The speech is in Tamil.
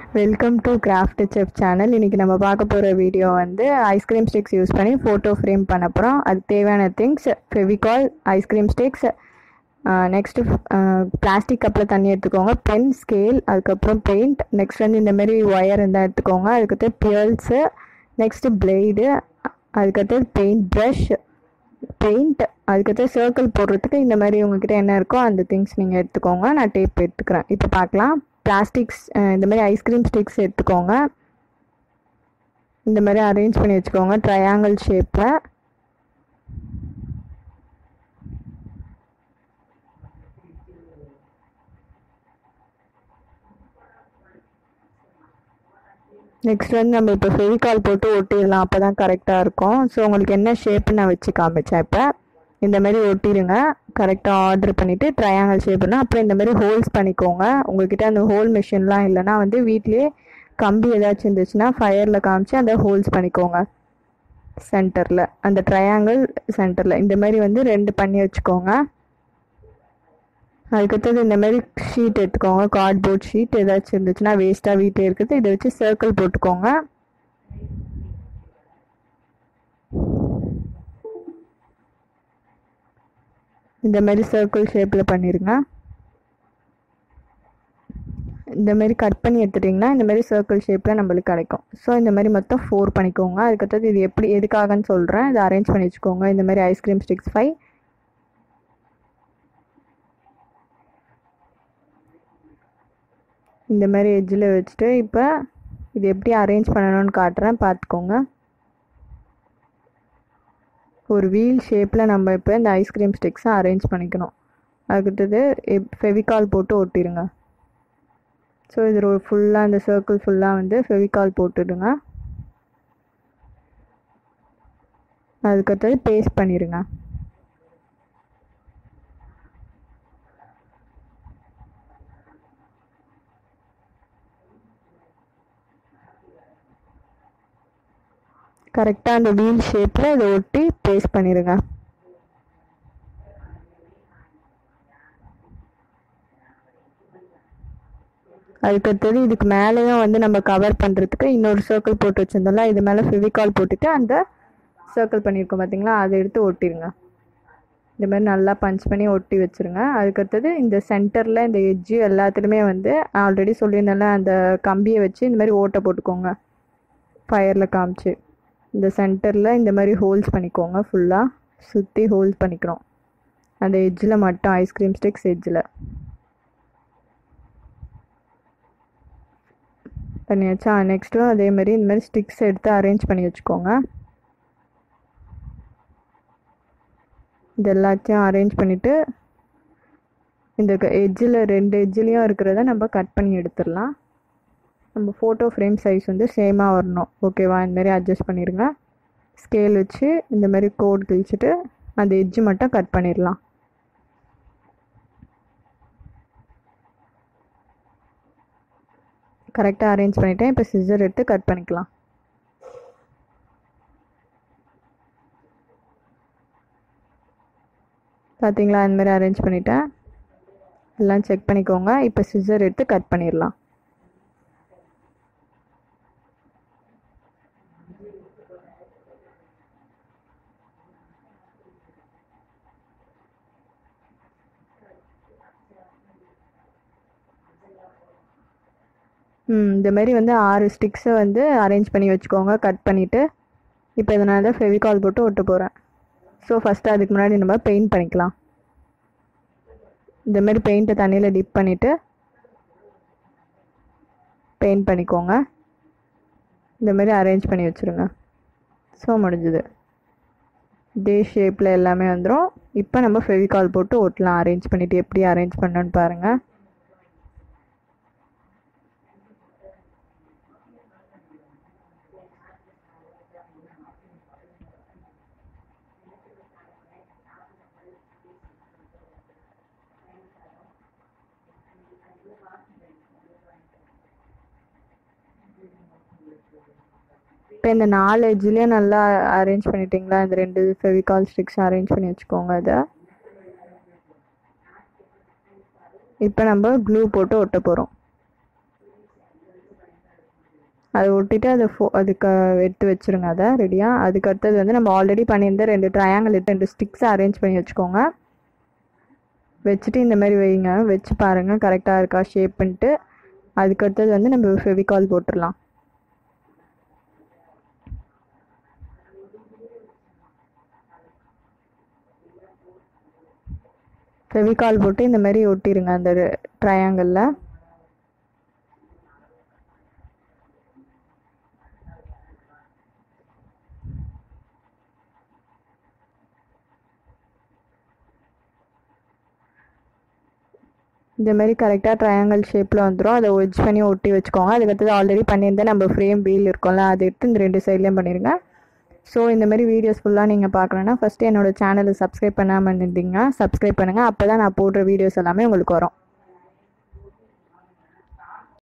welcome to craft chef channel இன்றைக்கி நம்ம பார்க்க போகிற வீடியோ வந்து ஐஸ்கிரீம் ஸ்டிக்ஸ் யூஸ் பண்ணி ஃபோட்டோ ஃப்ரேம் பண்ண போகிறோம் அதுக்கு தேவையான things Fevicol ice cream sticks next plastic கப்பில் தண்ணி எடுத்துக்கோங்க பென் ஸ்கேல் அதுக்கப்புறம் பெயிண்ட் நெக்ஸ்ட் வந்து இந்த மாதிரி ஒயர் இருந்தால் எடுத்துக்கோங்க அதுக்கடுத்து பியர்ஸு நெக்ஸ்ட்டு பிளேடு அதுக்கடுத்து பெயிண்ட் ப்ரஷ் பெயிண்ட் அதுக்கடுத்து சர்க்கிள் போடுறதுக்கு இந்த மாதிரி உங்ககிட்ட என்ன இருக்கோ அந்த திங்ஸ் நீங்கள் எடுத்துக்கோங்க நான் டேப் எடுத்துக்கிறேன் இப்போ பார்க்கலாம் பிளாஸ்டிக்ஸ் இந்த மாதிரி ஐஸ்கிரீம் ஸ்டிக்ஸ் எடுத்துக்கோங்க இந்த மாதிரி அரேஞ்ச் பண்ணி வச்சுக்கோங்க ட்ரையாங்கிள் ஷேப்பில் நெக்ஸ்ட் வந்து நம்ம இப்போ ஃபெவிகால் போட்டு ஒட்டிடலாம் அப்போ தான் கரெக்டாக இருக்கும் ஸோ உங்களுக்கு என்ன ஷேப்பு நான் வச்சு காமிச்சேன் இப்போ இந்த மாதிரி ஒட்டிடுங்க கரெக்டாக ஆர்டர் பண்ணிவிட்டு ட்ரையாங்கல் ஷேப்னா அப்புறம் இந்த மாதிரி ஹோல்ஸ் பண்ணிக்கோங்க உங்கள்கிட்ட அந்த ஹோல் மிஷின்லாம் இல்லைனா வந்து வீட்லேயே கம்பி ஏதாச்சும் இருந்துச்சுன்னா ஃபயரில் காமிச்சு அந்த ஹோல்ஸ் பண்ணிக்கோங்க சென்டரில் அந்த ட்ரையாங்கிள் சென்டரில் இந்த மாதிரி வந்து ரெண்டு பண்ணி வச்சுக்கோங்க அதுக்கடுத்தது இந்த மாதிரி ஷீட் எடுத்துக்கோங்க கார்ட்போர்ட் ஷீட் ஏதாச்சும் இருந்துச்சுன்னா வேஸ்ட்டாக வீட்டில் இருக்கிறது இதை வச்சு சர்க்கிள் போட்டுக்கோங்க இந்த மாதிரி சர்க்கிள் ஷேப்பில் பண்ணிடுங்க இந்த மாதிரி கட் பண்ணி எடுத்துட்டிங்கன்னா இந்த மாதிரி சர்க்கிள் ஷேப்பில் நம்மளுக்கு கிடைக்கும் ஸோ இந்த மாதிரி மொத்தம் ஃபோர் பண்ணிக்கோங்க அதுக்கடுத்தது இது எப்படி எதுக்காகன்னு சொல்கிறேன் இதை அரேஞ்ச் பண்ணி வச்சுக்கோங்க இந்த மாதிரி ஐஸ்கிரீம் ஸ்டிக்ஸ் ஃபைவ் இந்த மாதிரி எட்ஜில் வச்சுட்டு இப்போ இது எப்படி அரேஞ்ச் பண்ணணும்னு காட்டுறேன் பார்த்துக்கோங்க ஒரு வீல் ஷேப்பில் நம்ம இப்போ இந்த ஐஸ்கிரீம் ஸ்டிக்ஸை அரேஞ்ச் பண்ணிக்கணும் அதுக்கடுத்தது ஃபெவிகால் போட்டு ஒட்டிடுங்க ஸோ இது ஒரு ஃபுல்லாக இந்த சர்க்கிள் ஃபுல்லாக வந்து ஃபெவிகால் போட்டுடுங்க அதுக்கடுத்தது பேஸ்ட் பண்ணிடுங்க கரெக்டாக அந்த வீல் ஷேப்பில் இதை ஒட்டி பேஸ்ட் பண்ணிடுங்க அதுக்கடுத்தது இதுக்கு மேலேயும் வந்து நம்ம கவர் பண்ணுறதுக்கு இன்னொரு சர்க்கிள் போட்டு வச்சுருந்தோம்ல இது மேலே ஃபெவிகால் போட்டுட்டு அந்த சர்க்கிள் பண்ணியிருக்கோம் பார்த்தீங்களா அதை எடுத்து ஒட்டிடுங்க இந்த மாதிரி நல்லா பஞ்ச் பண்ணி ஒட்டி வச்சுருங்க அதுக்கடுத்தது இந்த சென்டரில் இந்த எட்ஜு எல்லாத்துலேயுமே வந்து ஆல்ரெடி சொல்லியிருந்தேன்ல அந்த கம்பியை வச்சு இந்த மாதிரி ஓட்டை போட்டுக்கோங்க ஃபயரில் காமிச்சு இந்த சென்டரில் இந்த மாதிரி ஹோல்ஸ் பண்ணிக்கோங்க ஃபுல்லாக சுற்றி ஹோல்ஸ் பண்ணிக்கிறோம் அந்த எட்ஜில் மட்டும் ஐஸ்கிரீம் ஸ்டிக்ஸ் எட்ஜில் பண்ணியாச்சா நெக்ஸ்ட்டும் அதே மாதிரி இந்த மாதிரி ஸ்டிக்ஸ் எடுத்து அரேஞ்ச் பண்ணி வச்சுக்கோங்க இது எல்லாத்தையும் அரேஞ்ச் பண்ணிவிட்டு இந்த எட்ஜில் ரெண்டு எட்ஜிலையும் இருக்கிறத நம்ம கட் பண்ணி எடுத்துடலாம் நம்ம ஃபோட்டோ ஃப்ரேம் சைஸ் வந்து சேமாக வரணும் ஓகேவா இந்த மாதிரி அட்ஜஸ்ட் பண்ணிடுங்க ஸ்கேல் வச்சு இந்த மாதிரி கோட் கிழிச்சிட்டு அந்த எட்ஜு மட்டும் கட் பண்ணிடலாம் கரெக்டாக அரேஞ்ச் பண்ணிவிட்டேன் இப்போ சிசர் எடுத்து கட் பண்ணிக்கலாம் பார்த்தீங்களா அந்த மாதிரி அரேஞ்ச் பண்ணிவிட்டேன் எல்லாம் செக் பண்ணிக்கோங்க இப்போ சிசர் எடுத்து கட் பண்ணிடலாம் ம் இந்த மாதிரி வந்து ஆறு ஸ்டிக்ஸை வந்து அரேஞ்ச் பண்ணி வச்சுக்கோங்க கட் பண்ணிவிட்டு இப்போ இதனால் தான் ஃபெவிகால் போட்டு ஒட்ட போகிறேன் ஸோ ஃபஸ்ட்டு அதுக்கு முன்னாடி நம்ம பெயிண்ட் பண்ணிக்கலாம் இந்த மாதிரி பெயிண்ட்டை தண்ணியில் டிப் பண்ணிவிட்டு பெயிண்ட் பண்ணிக்கோங்க இந்த மாதிரி அரேஞ்ச் பண்ணி வச்சுருங்க ஸோ முடிஞ்சுது இதே ஷேப்பில் எல்லாமே வந்துடும் இப்போ நம்ம ஃபெவிகால் போட்டு ஒட்டலாம் அரேஞ்ச் பண்ணிவிட்டு எப்படி அரேஞ்ச் பண்ணணுன்னு பாருங்கள் இப்போ இந்த நாலு எட்ஜ்லேயும் நல்லா அரேஞ்ச் பண்ணிட்டீங்களா இந்த ரெண்டு ஃபெவிகால் ஸ்டிக்ஸ் அரேஞ்ச் பண்ணி வச்சுக்கோங்க அதை இப்போ நம்ம க்ளூ போட்டு ஒட்ட போகிறோம் அதை ஒட்டிட்டு அதை ஃபோ அதுக்கு எடுத்து வச்சுருங்க அதை ரெடியாக அதுக்கு அடுத்தது வந்து நம்ம ஆல்ரெடி பண்ணியிருந்த ரெண்டு ட்ரையாங்கிள் எடுத்து ரெண்டு ஸ்டிக்ஸை அரேஞ்ச் பண்ணி வச்சுக்கோங்க வச்சுட்டு இந்த மாதிரி வைங்க வச்சு பாருங்கள் கரெக்டாக இருக்கா ஷேப்புன்ட்டு அதுக்கு அடுத்தது வந்து நம்ம ஃபெவிகால் போட்டுடலாம் ஃபெவிகால் போட்டு இந்த மாதிரி ஒட்டிடுங்க அந்த ட்ரையாங்கிளில் இந்த மாதிரி கரெக்டாக ட்ரையாங்கிள் ஷேப்பில் வந்துடும் அதை ஒஜ் பண்ணி ஒட்டி வச்சுக்கோங்க அதுக்கடுத்தது ஆல்ரெடி பண்ணியிருந்த நம்ம ஃப்ரேம் வீல் இருக்கும்ல அதை எடுத்து இந்த ரெண்டு சைட்லேயும் பண்ணிடுங்க ஸோ இந்த மாதிரி வீடியோஸ் ஃபுல்லாக நீங்கள் பார்க்கணுன்னா ஃபஸ்ட்டு என்னோடய சேனலை சப்ஸ்கிரைப் பண்ணாமல் இருந்தீங்கன்னா சப்ஸ்கிரைப் பண்ணுங்கள் அப்போ தான் நான் போடுற வீடியோஸ் எல்லாமே உங்களுக்கு வரும்